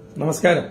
നമസ്കാരം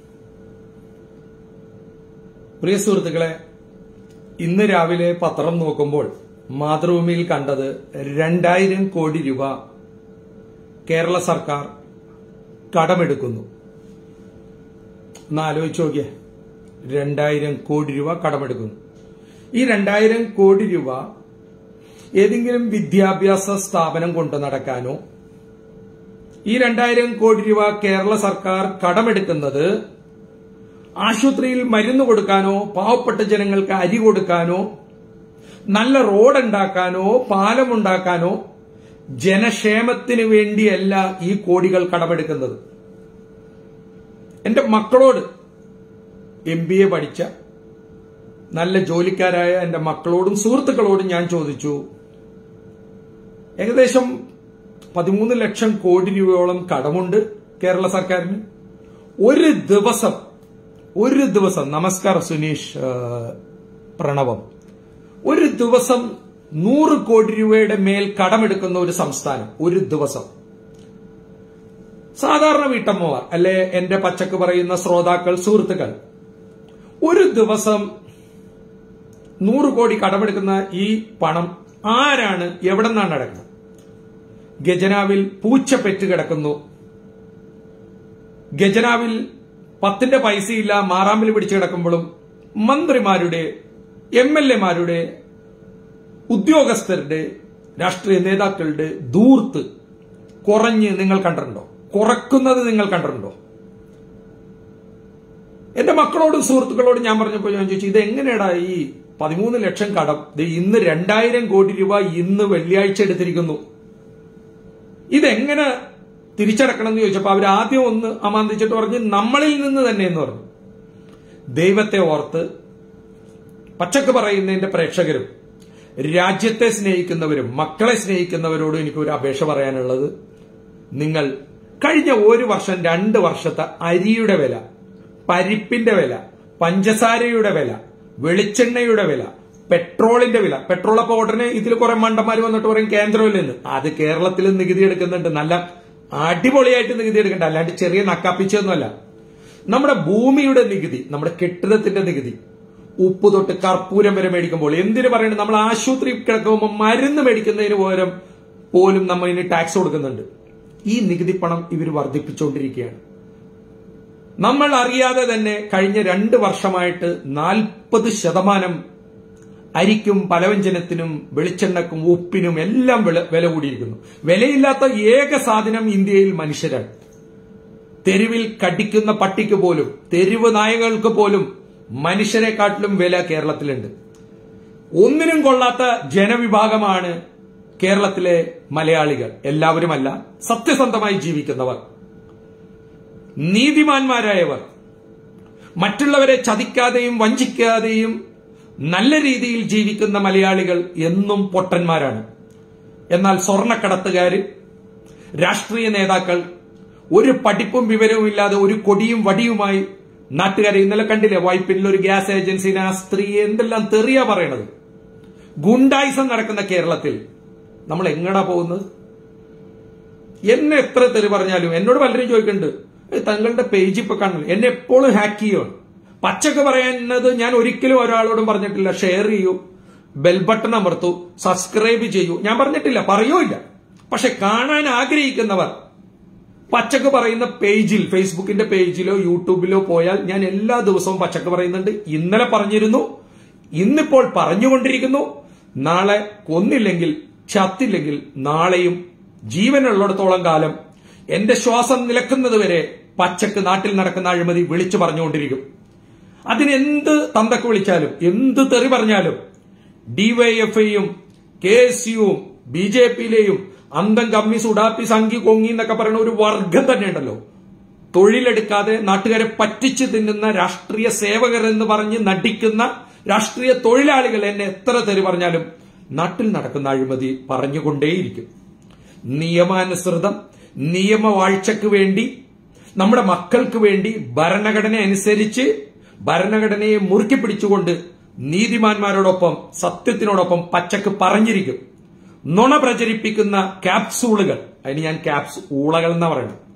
പ്രിയ സുഹൃത്തുക്കളെ ഇന്ന് രാവിലെ പത്രം നോക്കുമ്പോൾ മാതൃഭൂമിയിൽ കണ്ടത് രണ്ടായിരം കോടി രൂപ കേരള സർക്കാർ കടമെടുക്കുന്നു ഒന്ന് ആലോചിച്ച് നോക്കിയേ രണ്ടായിരം കോടി രൂപ കടമെടുക്കുന്നു ഈ രണ്ടായിരം കോടി രൂപ ഏതെങ്കിലും വിദ്യാഭ്യാസ സ്ഥാപനം കൊണ്ടു നടക്കാനോ ഈ രണ്ടായിരം കോടി രൂപ കേരള സർക്കാർ കടമെടുക്കുന്നത് ആശുപത്രിയിൽ മരുന്ന് കൊടുക്കാനോ പാവപ്പെട്ട ജനങ്ങൾക്ക് അരി കൊടുക്കാനോ നല്ല റോഡ് ഉണ്ടാക്കാനോ പാലമുണ്ടാക്കാനോ ജനക്ഷേമത്തിന് വേണ്ടിയല്ല ഈ കോടികൾ കടമെടുക്കുന്നത് എന്റെ മക്കളോട് എം ബി എ പഠിച്ച നല്ല ജോലിക്കാരായ എന്റെ മക്കളോടും സുഹൃത്തുക്കളോടും ഞാൻ ചോദിച്ചു ഏകദേശം പതിമൂന്ന് ലക്ഷം കോടി രൂപയോളം കടമുണ്ട് കേരള സർക്കാരിന് ഒരു ദിവസം ഒരു ദിവസം നമസ്കാരം സുനീഷ് ആ, പ്രണവം ഒരു ദിവസം നൂറ് കോടി രൂപയുടെ മേൽ കടമെടുക്കുന്ന ഒരു സംസ്ഥാനം ഒരു ദിവസം സാധാരണ വീട്ടമ്മമാർ അല്ലെ എന്റെ പച്ചക്ക് പറയുന്ന ശ്രോതാക്കൾ സുഹൃത്തുക്കൾ ഒരു ദിവസം നൂറ് കോടി കടമെടുക്കുന്ന ഈ പണം ആരാണ് എവിടെ നിന്നാണ് നടക്കുന്നത് ഗജനാവിൽ പൂച്ച പെറ്റ് കിടക്കുന്നു ഗജനാവിൽ പത്തിന്റെ പൈസയില്ല മാറാമ്പിൽ പിടിച്ചു കിടക്കുമ്പോഴും മന്ത്രിമാരുടെ എം എൽ എമാരുടെ ഉദ്യോഗസ്ഥരുടെ രാഷ്ട്രീയ നേതാക്കളുടെ ദൂർത്ത് കുറഞ്ഞ് നിങ്ങൾ കണ്ടിട്ടുണ്ടോ കുറക്കുന്നത് നിങ്ങൾ കണ്ടിട്ടുണ്ടോ എന്റെ മക്കളോടും സുഹൃത്തുക്കളോടും ഞാൻ പറഞ്ഞപ്പോ ഞാൻ ചോദിച്ചു ഇത് എങ്ങനെയാടാ ഈ പതിമൂന്ന് ലക്ഷം കടം ദേ ഇന്ന് രണ്ടായിരം കോടി രൂപ ഇന്ന് വെള്ളിയാഴ്ച എടുത്തിരിക്കുന്നു ഇതെങ്ങനെ തിരിച്ചടക്കണം എന്ന് ചോദിച്ചപ്പോ അവർ ആദ്യം ഒന്ന് അമാന്തിച്ചിട്ട് പറഞ്ഞ് നമ്മളിൽ നിന്ന് തന്നെ എന്ന് പറഞ്ഞു ദൈവത്തെ ഓർത്ത് പച്ചക്ക് പറയുന്നതിന്റെ പ്രേക്ഷകരും രാജ്യത്തെ സ്നേഹിക്കുന്നവരും മക്കളെ സ്നേഹിക്കുന്നവരോടും എനിക്ക് ഒരു അപേക്ഷ പറയാനുള്ളത് നിങ്ങൾ കഴിഞ്ഞ ഒരു വർഷം രണ്ട് വർഷത്തെ അരിയുടെ വില പരിപ്പിന്റെ വില പഞ്ചസാരയുടെ വില വെളിച്ചെണ്ണയുടെ വില പെട്രോളിന്റെ വില പെട്രോൾ അപ്പൊ ഉടനെ ഇതിൽ കുറെ മണ്ടന്മാർ വന്നിട്ട് പറയും കേന്ദ്രമില്ല എന്ന് അത് കേരളത്തിൽ നികുതി എടുക്കുന്നുണ്ട് നല്ല അടിപൊളിയായിട്ട് നികുതി എടുക്കണ്ട അല്ലാണ്ട് ചെറിയ നക്കാപ്പിച്ചൊന്നുമല്ല നമ്മുടെ ഭൂമിയുടെ നികുതി നമ്മുടെ കെട്ടിടത്തിന്റെ നികുതി ഉപ്പ് തൊട്ട് കർപ്പൂരം വരെ മേടിക്കുമ്പോൾ എന്തിനു പറയുന്നത് നമ്മൾ ആശുപത്രി കിടക്കുമ്പോൾ മരുന്ന് മേടിക്കുന്നതിന് പകരം പോലും നമ്മൾ ഇനി ടാക്സ് കൊടുക്കുന്നുണ്ട് ഈ നികുതി പണം ഇവർ വർദ്ധിപ്പിച്ചുകൊണ്ടിരിക്കുകയാണ് നമ്മൾ അറിയാതെ തന്നെ കഴിഞ്ഞ രണ്ട് വർഷമായിട്ട് നാൽപ്പത് ശതമാനം അരിക്കും പലവ്യഞ്ജനത്തിനും വെളിച്ചെണ്ണക്കും ഉപ്പിനും എല്ലാം വില- വില കൂടിയിരിക്കുന്നു വിലയില്ലാത്ത ഏക സാധനം ഇന്ത്യയിൽ മനുഷ്യരാണ് തെരുവിൽ കടിക്കുന്ന പട്ടിക്ക് പോലും തെരുവ് നായകൾക്ക് പോലും മനുഷ്യരെക്കാട്ടിലും വില കേരളത്തിലുണ്ട് ഒന്നിനും കൊള്ളാത്ത ജനവിഭാഗമാണ് കേരളത്തിലെ മലയാളികൾ എല്ലാവരുമല്ല സത്യസന്ധമായി ജീവിക്കുന്നവർ നീതിമാന്മാരായവർ മറ്റുള്ളവരെ ചതിക്കാതെയും വഞ്ചിക്കാതെയും നല്ല രീതിയിൽ ജീവിക്കുന്ന മലയാളികൾ എന്നും പൊട്ടന്മാരാണ് എന്നാൽ സ്വർണ്ണക്കടത്തുകാര് രാഷ്ട്രീയ നേതാക്കൾ ഒരു പഠിപ്പും വിവരവും ഇല്ലാതെ ഒരു കൊടിയും വടിയുമായി നാട്ടുകാരെ ഇന്നലെ കണ്ടില്ലേ വൈപ്പിനിൽ ഒരു ഗ്യാസ് ഏജൻസിനെ ആ സ്ത്രീ എന്തെല്ലാം തെറിയാ പറയണത് ഗുണ്ടായിസം നടക്കുന്ന കേരളത്തിൽ നമ്മൾ എങ്ങടാ പോകുന്നത് എന്നെ എത്ര തെറി പറഞ്ഞാലും എന്നോട് പലരും ചോദിക്കുന്നുണ്ട് "ഏ, താങ്കളുടെ പേജ് ഇപ്പൊ കാണുന്നു എന്നെ എപ്പോഴും ഹാക്ക് ചെയ്യുകയാണ് പച്ചക്ക് പറയുന്നത് ഞാൻ ഒരിക്കലും ഒരാളോടും പറഞ്ഞിട്ടില്ല ഷെയർ ചെയ്യൂ ബെൽ ബട്ടൺ അമർത്തു സബ്സ്ക്രൈബ് ചെയ്യൂ ഞാൻ പറഞ്ഞിട്ടില്ല പറയോ ഇല്ല പക്ഷെ കാണാൻ ആഗ്രഹിക്കുന്നവർ പച്ചക്ക് പറയുന്ന പേജിൽ ഫേസ്ബുക്കിന്റെ പേജിലോ യൂട്യൂബിലോ പോയാൽ ഞാൻ എല്ലാ ദിവസവും പച്ചക്ക് പറയുന്നുണ്ട് ഇന്നലെ പറഞ്ഞിരുന്നു ഇന്നിപ്പോൾ പറഞ്ഞുകൊണ്ടിരിക്കുന്നു നാളെ കൊന്നില്ലെങ്കിൽ ചത്തില്ലെങ്കിൽ നാളെയും ജീവനുള്ളിടത്തോളം കാലം എന്റെ ശ്വാസം നിലക്കുന്നത് വരെ പച്ചക്ക് നാട്ടിൽ നടക്കുന്ന അഴിമതി വിളിച്ചു പറഞ്ഞുകൊണ്ടിരിക്കും അതിനെന്ത് തന്തക്ക് വിളിച്ചാലും എന്ത് തെറി പറഞ്ഞാലും ഡിവൈഎഫ്ഐയും കെ എസ് യുവും ബി ജെ പിയിലെയും അന്തം കമ്മി സുഡാപ്പി സംഘി കൊങ്ങി എന്നൊക്കെ പറയുന്ന ഒരു വർഗം തന്നെ ഉണ്ടല്ലോ തൊഴിലെടുക്കാതെ നാട്ടുകാരെ പറ്റിച്ചു തിന്നുന്ന രാഷ്ട്രീയ സേവകർ എന്ന് പറഞ്ഞ് നടിക്കുന്ന രാഷ്ട്രീയ തൊഴിലാളികൾ എന്നെ എത്ര തെറി പറഞ്ഞാലും നാട്ടിൽ നടക്കുന്ന അഴിമതി പറഞ്ഞുകൊണ്ടേയിരിക്കും നിയമാനുസൃതം നിയമവാഴ്ചക്ക് വേണ്ടി നമ്മുടെ മക്കൾക്ക് വേണ്ടി ഭരണഘടന അനുസരിച്ച് ഭരണഘടനയെ മുറുക്കി പിടിച്ചുകൊണ്ട് നീതിമാന്മാരോടൊപ്പം സത്യത്തിനോടൊപ്പം പച്ചക്ക് പറഞ്ഞിരിക്കും നുണ പ്രചരിപ്പിക്കുന്ന ക്യാപ്സൂളുകൾ അതിന് ഞാൻ ക്യാപ്സ് ഊളകൾ എന്നാ പറയുന്നത്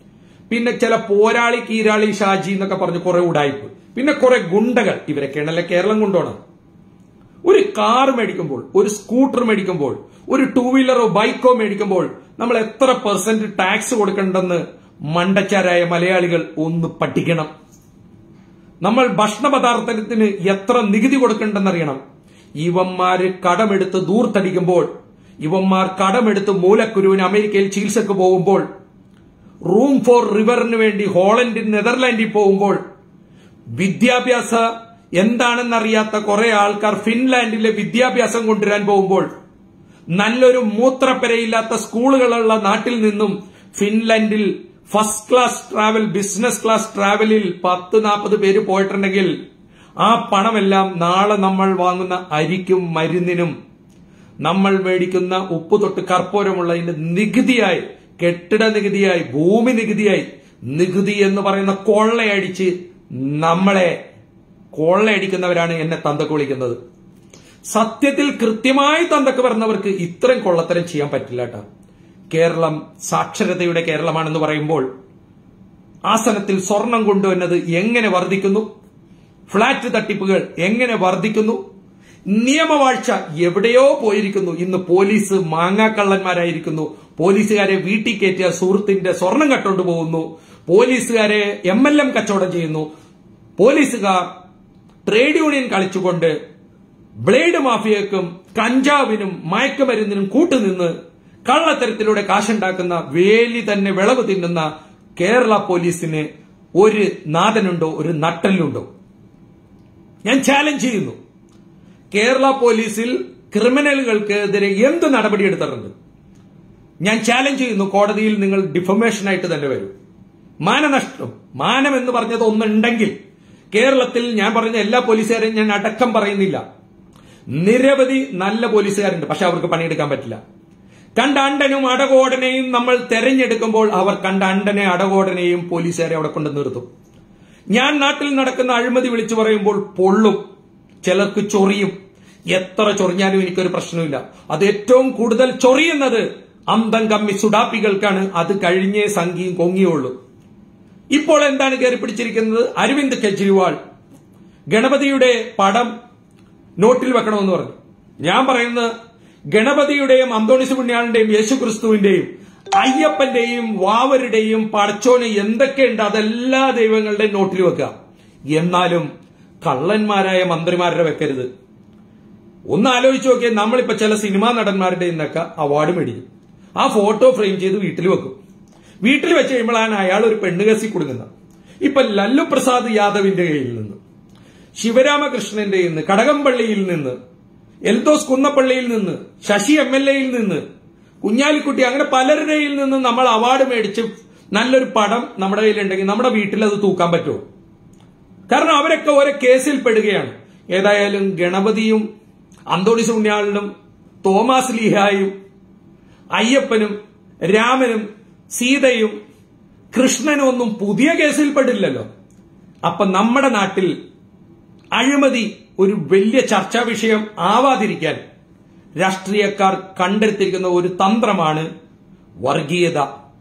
പിന്നെ ചില പോരാളി കീരാളി ഷാജി എന്നൊക്കെ പറഞ്ഞ് കുറെ ഉടായ്പ് പിന്നെ കുറെ ഗുണ്ടകൾ ഇവരൊക്കെയാണല്ലേ കേരളം കൊണ്ടുപോകണം ഒരു കാർ മേടിക്കുമ്പോൾ ഒരു സ്കൂട്ടർ മേടിക്കുമ്പോൾ ഒരു ടൂ വീലറോ ബൈക്കോ മേടിക്കുമ്പോൾ നമ്മൾ എത്ര പെർസെന്റ് ടാക്സ് കൊടുക്കണ്ടെന്ന് മണ്ടച്ചാരായ മലയാളികൾ ഒന്ന് പഠിക്കണം നമ്മൾ ഭക്ഷണ പദാർത്ഥത്തിന് എത്ര നികുതി കൊടുക്കണ്ടെന്നറിയണം ഇവന്മാര് കടമെടുത്ത് ദൂർത്തടിക്കുമ്പോൾ ഇവന്മാർ കടമെടുത്ത് മൂലക്കുരുവിന് അമേരിക്കയിൽ ചികിത്സക്ക് പോകുമ്പോൾ റൂം ഫോർ റിവറിന് വേണ്ടി ഹോളണ്ടിൽ നെതർലാൻഡിൽ പോകുമ്പോൾ വിദ്യാഭ്യാസ എന്താണെന്നറിയാത്ത കുറെ ആൾക്കാർ ഫിൻലാൻഡിലെ വിദ്യാഭ്യാസം കൊണ്ടുവരാൻ പോകുമ്പോൾ നല്ലൊരു മൂത്രപ്പരയില്ലാത്ത സ്കൂളുകളുള്ള നാട്ടിൽ നിന്നും ഫിൻലാൻഡിൽ first class travel business class ട്രാവലിൽ പത്ത് നാൽപ്പത് പേര് പോയിട്ടുണ്ടെങ്കിൽ ആ പണമെല്ലാം നാളെ നമ്മൾ വാങ്ങുന്ന അരിക്കും മരുന്നിനും നമ്മൾ മേടിക്കുന്ന ഉപ്പ് തൊട്ട് കർപ്പൂരമുള്ളതിന്റെ നികുതിയായി കെട്ടിട നികുതിയായി ഭൂമി നികുതിയായി നികുതി എന്ന് പറയുന്ന കൊള്ളയടിച്ച് നമ്മളെ കൊള്ളയടിക്കുന്നവരാണ് എന്നെ തന്തക്ക് വിളിക്കുന്നത് സത്യത്തിൽ കൃത്യമായി തന്തക്ക് പറഞ്ഞവർക്ക് ഇത്രയും കൊള്ളത്തരം ചെയ്യാൻ പറ്റില്ല കേട്ടോ കേരളം സാക്ഷരതയുടെ കേരളമാണെന്ന് പറയുമ്പോൾ ആസനത്തിൽ സ്വർണം കൊണ്ടുവന്നത് എങ്ങനെ വർദ്ധിക്കുന്നു ഫ്ളാറ്റ് തട്ടിപ്പുകൾ എങ്ങനെ വർദ്ധിക്കുന്നു നിയമവാഴ്ച എവിടെയോ പോയിരിക്കുന്നു ഇന്ന് പോലീസ് മാങ്ങാക്കള്ളന്മാരായിരിക്കുന്നു പോലീസുകാരെ വീട്ടിൽ കയറ്റിയ സുഹൃത്തിന്റെ സ്വർണം കട്ടുകൊണ്ട് പോകുന്നു പോലീസുകാരെ എം എൽ എം കച്ചവടം ചെയ്യുന്നു പോലീസുകാർ ട്രേഡ് യൂണിയൻ കളിച്ചുകൊണ്ട് ബ്ലേഡ് മാഫിയക്കും കഞ്ചാവിനും മയക്കുമരുന്നിനും കൂട്ടുനിന്ന് കള്ളത്തരത്തിലൂടെ കാശുണ്ടാക്കുന്ന വേലി തന്നെ വിളവ് തിന്നുന്ന കേരള പോലീസിന് ഒരു നാഥനുണ്ടോ ഒരു നട്ടലുണ്ടോ ഞാൻ ചാലഞ്ച് ചെയ്യുന്നു കേരള പോലീസിൽ ക്രിമിനലുകൾക്കെതിരെ എന്ത് നടപടി എടുത്തിട്ടുണ്ട് ഞാൻ ചാലഞ്ച് ചെയ്യുന്നു കോടതിയിൽ നിങ്ങൾ ഡിഫമേഷൻ ആയിട്ട് തന്നെ വരും മാനനഷ്ടം മാനം എന്ന് പറഞ്ഞത് ഒന്നുണ്ടെങ്കിൽ കേരളത്തിൽ ഞാൻ പറഞ്ഞ എല്ലാ പോലീസുകാരെയും ഞാൻ അടക്കം പറയുന്നില്ല നിരവധി നല്ല പോലീസുകാരുണ്ട് പക്ഷെ അവർക്ക് പണിയെടുക്കാൻ പറ്റില്ല കണ്ട അണ്ടനും അടകോടനെയും നമ്മൾ തെരഞ്ഞെടുക്കുമ്പോൾ അവർ കണ്ട അണ്ടനെ അടകോടനെയും പോലീസുകാരെ അവിടെ കൊണ്ട് നിർത്തും ഞാൻ നാട്ടിൽ നടക്കുന്ന അഴിമതി വിളിച്ചു പറയുമ്പോൾ പൊള്ളും ചിലർക്ക് ചൊറിയും എത്ര ചൊറിഞ്ഞാലും എനിക്കൊരു പ്രശ്നമില്ല അത് ഏറ്റവും കൂടുതൽ ചൊറിയുന്നത് അന്തം കമ്മി സുഡാപ്പികൾക്കാണ് അത് കഴിഞ്ഞേ സംഖ്യയും കൊങ്ങിയുള്ളൂ ഇപ്പോൾ എന്താണ് കയറി പിടിച്ചിരിക്കുന്നത് അരവിന്ദ് കെജ്രിവാൾ ഗണപതിയുടെ പടം നോട്ടിൽ വെക്കണമെന്ന് പറഞ്ഞു ഞാൻ പറയുന്നത് ഗണപതിയുടെയും അന്തോണിസ് പുണ്യാളിന്റെയും യേശുക്രിസ്തുവിന്റെയും അയ്യപ്പന്റെയും വാവരുടെയും പടച്ചോന് എന്തൊക്കെയുണ്ട് അതെല്ലാ ദൈവങ്ങളുടെയും നോട്ടിൽ വെക്കുക എന്നാലും കള്ളന്മാരായ മന്ത്രിമാരുടെ വെക്കരുത് ഒന്ന് ആലോചിച്ച് നോക്കിയാൽ നമ്മളിപ്പോ ചില സിനിമാ നടന്മാരുടെ നിന്നൊക്കെ അവാർഡ് മേടിക്കും ആ ഫോട്ടോ ഫ്രെയിം ചെയ്ത് വീട്ടിൽ വെക്കും വീട്ടിൽ വെച്ച് കഴിയുമ്പോഴാണ് അയാൾ ഒരു പെണ്ണുകസി കൊടുക്കുന്നത് ഇപ്പൊ ലല്ലു പ്രസാദ് യാദവിന്റെ കയ്യിൽ നിന്ന് ശിവരാമകൃഷ്ണന്റെ നിന്ന് കടകംപള്ളിയിൽ നിന്ന് എൽദോസ് കുന്നപ്പള്ളിയിൽ നിന്ന് ശശി എം എൽ എയിൽ നിന്ന് കുഞ്ഞാലിക്കുട്ടി അങ്ങനെ പലരുടെയിൽ നിന്ന് നമ്മൾ അവാർഡ് മേടിച്ച് നല്ലൊരു പടം നമ്മുടെ കയ്യിലുണ്ടെങ്കിൽ നമ്മുടെ വീട്ടിൽ അത് തൂക്കാൻ പറ്റുമോ കാരണം അവരൊക്കെ ഓരോ കേസിൽ പെടുകയാണ് ഏതായാലും ഗണപതിയും അന്തോണിസ് ഉണ്ണിയാളിനും തോമാസ് ലീഹായും അയ്യപ്പനും രാമനും സീതയും കൃഷ്ണനും ഒന്നും പുതിയ കേസിൽ പെടില്ലല്ലോ അപ്പൊ നമ്മുടെ നാട്ടിൽ അഴിമതി ഒരു വലിയ ചർച്ചാ വിഷയം ആവാതിരിക്കാൻ രാഷ്ട്രീയക്കാർ കണ്ടെടുത്തിരിക്കുന്ന ഒരു തന്ത്രമാണ് വർഗീയത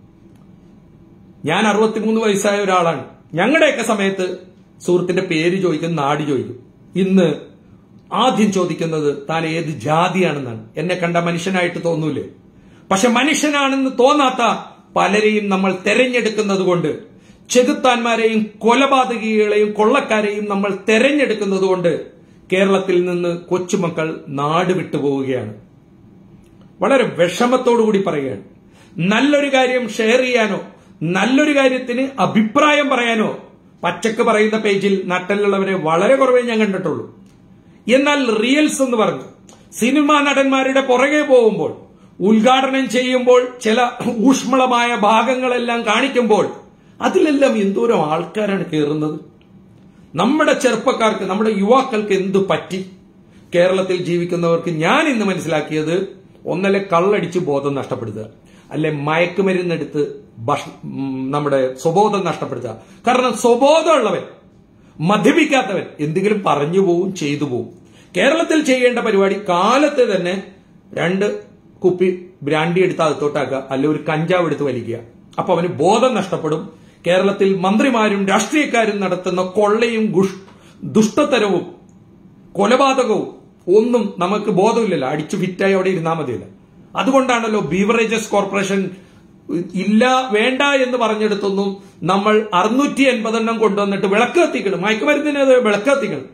ഞാൻ അറുപത്തിമൂന്ന് വയസ്സായ ഒരാളാണ് ഞങ്ങളുടെയൊക്കെ സമയത്ത് സുഹൃത്തിന്റെ പേര് ചോദിക്കും നാട് ചോദിക്കും ഇന്ന് ആദ്യം ചോദിക്കുന്നത് താൻ ഏത് ജാതിയാണെന്നാണ് എന്നെ കണ്ട മനുഷ്യനായിട്ട് തോന്നൂലേ പക്ഷെ മനുഷ്യനാണെന്ന് തോന്നാത്ത പലരെയും നമ്മൾ തെരഞ്ഞെടുക്കുന്നത് കൊണ്ട് ചെകുത്താന്മാരെയും കൊലപാതകികളെയും കൊള്ളക്കാരെയും നമ്മൾ തെരഞ്ഞെടുക്കുന്നത് കൊണ്ട് കേരളത്തിൽ നിന്ന് കൊച്ചുമക്കൾ നാട് വിട്ടുപോവുകയാണ് വളരെ വിഷമത്തോടുകൂടി പറയുകയാണ് നല്ലൊരു കാര്യം ഷെയർ ചെയ്യാനോ നല്ലൊരു കാര്യത്തിന് അഭിപ്രായം പറയാനോ പച്ചക്ക് പറയുന്ന പേജിൽ നട്ടലുള്ളവരെ വളരെ കുറവേ ഞാൻ കണ്ടിട്ടുള്ളൂ എന്നാൽ റിയൽസ് എന്ന് പറഞ്ഞു സിനിമാ നടന്മാരുടെ പുറകെ പോകുമ്പോൾ ഉദ്ഘാടനം ചെയ്യുമ്പോൾ ചില ഊഷ്മളമായ ഭാഗങ്ങളെല്ലാം കാണിക്കുമ്പോൾ അതിലെല്ലാം എന്തോരം ആൾക്കാരാണ് കയറുന്നത് നമ്മുടെ ചെറുപ്പക്കാർക്ക് നമ്മുടെ യുവാക്കൾക്ക് എന്തു പറ്റി കേരളത്തിൽ ജീവിക്കുന്നവർക്ക് ഞാൻ ഇന്ന് മനസ്സിലാക്കിയത് ഒന്നല്ലേ കള്ളടിച്ച് ബോധം നഷ്ടപ്പെടുത്തുക അല്ലെ മയക്കുമരുന്നെടുത്ത് ഭക്ഷ ഉം, നമ്മുടെ സ്വബോധം നഷ്ടപ്പെടുത്തുക കാരണം സ്വബോധമുള്ളവൻ മദ്യപിക്കാത്തവൻ എന്തെങ്കിലും പറഞ്ഞു പോവും ചെയ്തു പോവും കേരളത്തിൽ ചെയ്യേണ്ട പരിപാടി കാലത്ത് തന്നെ രണ്ട് കുപ്പി ബ്രാൻഡി എടുത്ത് അകത്തോട്ടാക്കുക അല്ലെ ഒരു കഞ്ചാവ് എടുത്ത് വലിക്കുക അപ്പൊ അവന് ബോധം നഷ്ടപ്പെടും കേരളത്തിൽ മന്ത്രിമാരും രാഷ്ട്രീയക്കാരും നടത്തുന്ന കൊള്ളയും ഗുഷ്- ദുഷ്ടത്തരവും കൊലപാതകവും ഒന്നും നമുക്ക് ബോധമില്ലല്ലോ അടിച്ചു ഫിറ്റായി അവിടെ ഇരുന്നാൽ മതിയല്ലോ അതുകൊണ്ടാണല്ലോ ബീവറേജസ് കോർപ്പറേഷൻ ഇല്ല വേണ്ട എന്ന് പറഞ്ഞെടുത്തൊന്നും നമ്മൾ അറുന്നൂറ്റി എൺപതെണ്ണം കൊണ്ടുവന്നിട്ട് വിളക്ക് കത്തിക്കണം മയക്കുമരുന്നിന് അത് വിളക്ക് കത്തിക്കണം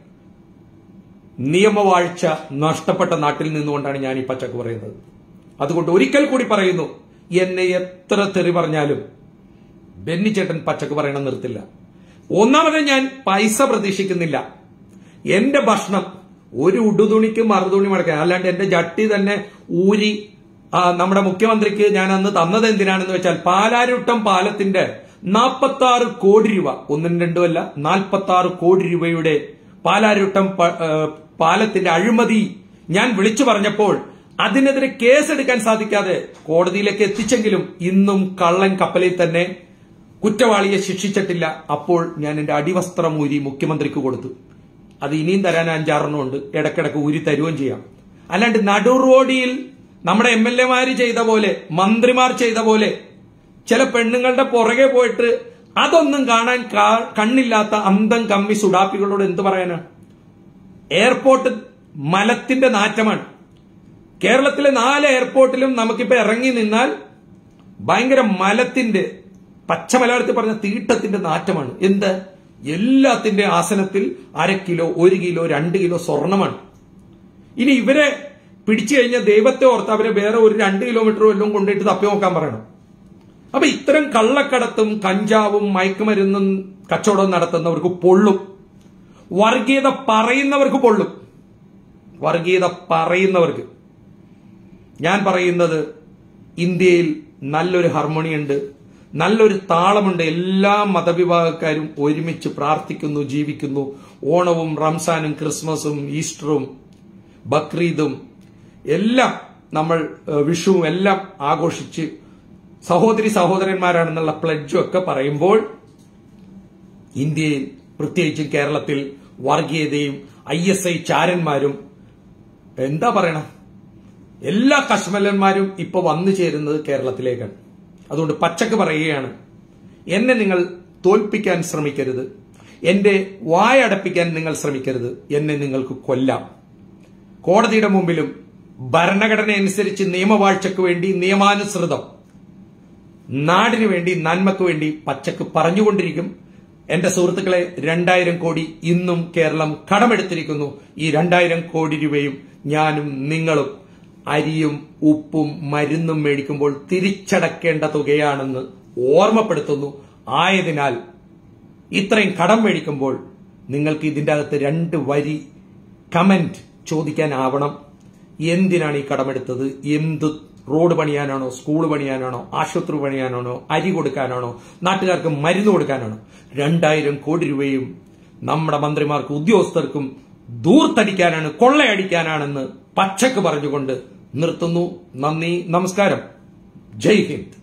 നിയമവാഴ്ച നഷ്ടപ്പെട്ട നാട്ടിൽ നിന്നുകൊണ്ടാണ് ഞാൻ ഈ പച്ചക്ക് പറയുന്നത് അതുകൊണ്ട് ഒരിക്കൽ കൂടി പറയുന്നു എന്നെ എത്ര തെറി പറഞ്ഞാലും ബെന്നിച്ചേട്ടൻ പച്ചക്ക് പറയണം നിർത്തില്ല ഒന്നാമത് ഞാൻ പൈസ പ്രതീക്ഷിക്കുന്നില്ല എന്റെ ഭക്ഷണം ഒരു ഉടുതുണിക്ക് മറുതുണി മടക്കാൻ അല്ലാണ്ട് എന്റെ ജട്ടി തന്നെ ഊരി ആ, നമ്മുടെ മുഖ്യമന്ത്രിക്ക് ഞാൻ അന്ന് തന്നത് എന്തിനാണെന്ന് വെച്ചാൽ പാലാരുട്ടം പാലത്തിന്റെ നാൽപ്പത്തി ആറ് കോടി രൂപ ഒന്നും രണ്ടും അല്ല നാൽപ്പത്തി ആറ് കോടി രൂപയുടെ പാലാരുട്ടം പ- ഏ, പാലത്തിന്റെ അഴിമതി ഞാൻ വിളിച്ചു പറഞ്ഞപ്പോൾ അതിനെതിരെ കേസെടുക്കാൻ സാധിക്കാതെ കോടതിയിലേക്ക് എത്തിച്ചെങ്കിലും ഇന്നും കള്ളൻ കപ്പലിൽ തന്നെ കുറ്റവാളിയെ ശിക്ഷിച്ചിട്ടില്ല അപ്പോൾ ഞാൻ എന്റെ അടിവസ്ത്രം ഊരി മുഖ്യമന്ത്രിക്ക് കൊടുത്തു അത് ഇനിയും തരാൻ അഞ്ചാറെണ്ണം ഉണ്ട് ഇടക്കിടക്ക് ഊരി തരുകയും ചെയ്യാം അല്ലാണ്ട് നടു റോഡിൽ നമ്മുടെ എം എൽ എമാര് ചെയ്ത പോലെ മന്ത്രിമാർ ചെയ്ത പോലെ ചില പെണ്ണുങ്ങളുടെ പുറകെ പോയിട്ട് അതൊന്നും കാണാൻ കാ- കണ്ണില്ലാത്ത അന്തം കമ്മി സുഡാപ്പികളോട് എന്ത് പറയാനാണ് എയർപോർട്ട് മലത്തിന്റെ നാറ്റമാണ് കേരളത്തിലെ നാല് എയർപോർട്ടിലും നമുക്കിപ്പോ ഇറങ്ങി നിന്നാൽ ഭയങ്കര മലത്തിന്റെ പച്ച മലയാളത്തിൽ പറഞ്ഞ തീട്ടത്തിന്റെ നാറ്റമാണ് എന്ത് എല്ലാത്തിന്റെ ആസനത്തിൽ അര കിലോ ഒരു കിലോ രണ്ട് കിലോ സ്വർണമാണ് ഇനി ഇവരെ പിടിച്ചു കഴിഞ്ഞാൽ ദൈവത്തെ ഓർത്ത് അവരെ വേറെ ഒരു രണ്ട് കിലോമീറ്റർ വല്ലതും കൊണ്ടുപോയിട്ട് തപ്പി നോക്കാൻ പറയണം അപ്പൊ ഇത്തരം കള്ളക്കടത്തും കഞ്ചാവും മയക്കുമരുന്നും കച്ചവടം നടത്തുന്നവർക്ക് പൊള്ളും വർഗീയത പറയുന്നവർക്ക് പൊള്ളും വർഗീയത പറയുന്നവർക്ക് ഞാൻ പറയുന്നത് ഇന്ത്യയിൽ നല്ലൊരു ഹാർമോണി ഉണ്ട് നല്ലൊരു താളമുണ്ട് എല്ലാ മതവിഭാഗക്കാരും ഒരുമിച്ച് പ്രാർത്ഥിക്കുന്നു ജീവിക്കുന്നു ഓണവും റംസാനും ക്രിസ്മസും ഈസ്റ്ററും ബക്രീദും എല്ലാം നമ്മൾ ഏഹ്, വിഷുവും എല്ലാം ആഘോഷിച്ച് സഹോദരി സഹോദരന്മാരാണെന്നുള്ള പ്ലഡ്ജും ഒക്കെ പറയുമ്പോൾ ഇന്ത്യയിൽ പ്രത്യേകിച്ചും കേരളത്തിൽ വർഗീയതയും ഐ എസ് ഐ ചാരന്മാരും എന്താ പറയണം എല്ലാ കശ്മലന്മാരും ഇപ്പൊ വന്നു ചേരുന്നത് കേരളത്തിലേക്കാണ് അതുകൊണ്ട് പച്ചക്ക് പറയുകയാണ് എന്നെ നിങ്ങൾ തോൽപ്പിക്കാൻ ശ്രമിക്കരുത് എന്റെ വായടപ്പിക്കാൻ നിങ്ങൾ ശ്രമിക്കരുത് എന്നെ നിങ്ങൾക്ക് കൊല്ലാം കോടതിയുടെ മുമ്പിലും ഭരണഘടന അനുസരിച്ച് നിയമവാഴ്ചയ്ക്ക് വേണ്ടി നിയമാനുസൃതം നാടിനു വേണ്ടി നന്മയ്ക്ക് വേണ്ടി പച്ചക്ക് പറഞ്ഞുകൊണ്ടിരിക്കും എന്റെ സുഹൃത്തുക്കളെ രണ്ടായിരം കോടി ഇന്നും കേരളം കടമെടുത്തിരിക്കുന്നു ഈ രണ്ടായിരം കോടി രൂപയും ഞാനും നിങ്ങളും അരിയും ഉപ്പും മരുന്നും മേടിക്കുമ്പോൾ തിരിച്ചടക്കേണ്ട തുകയാണെന്ന് ഓർമ്മപ്പെടുത്തുന്നു ആയതിനാൽ ഇത്രയും കടം മേടിക്കുമ്പോൾ നിങ്ങൾക്ക് ഇതിന്റെ അകത്ത് രണ്ട് വരി കമന്റ് ചോദിക്കാനാവണം എന്തിനാണ് ഈ കടമെടുത്തത് എന്ത് റോഡ് പണിയാനാണോ സ്കൂൾ പണിയാനാണോ ആശുപത്രി പണിയാനാണോ അരി കൊടുക്കാനാണോ നാട്ടുകാർക്ക് മരുന്ന് കൊടുക്കാനാണോ രണ്ടായിരം കോടി രൂപയും നമ്മുടെ മന്ത്രിമാർക്കും ഉദ്യോഗസ്ഥർക്കും ദൂർത്തടിക്കാനാണ് കൊള്ളയടിക്കാനാണെന്ന് പച്ചക്ക് പറഞ്ഞുകൊണ്ട് നിർത്തുന്നു നന്ദി നമസ്കാരം ജയ് ഹിന്ദ്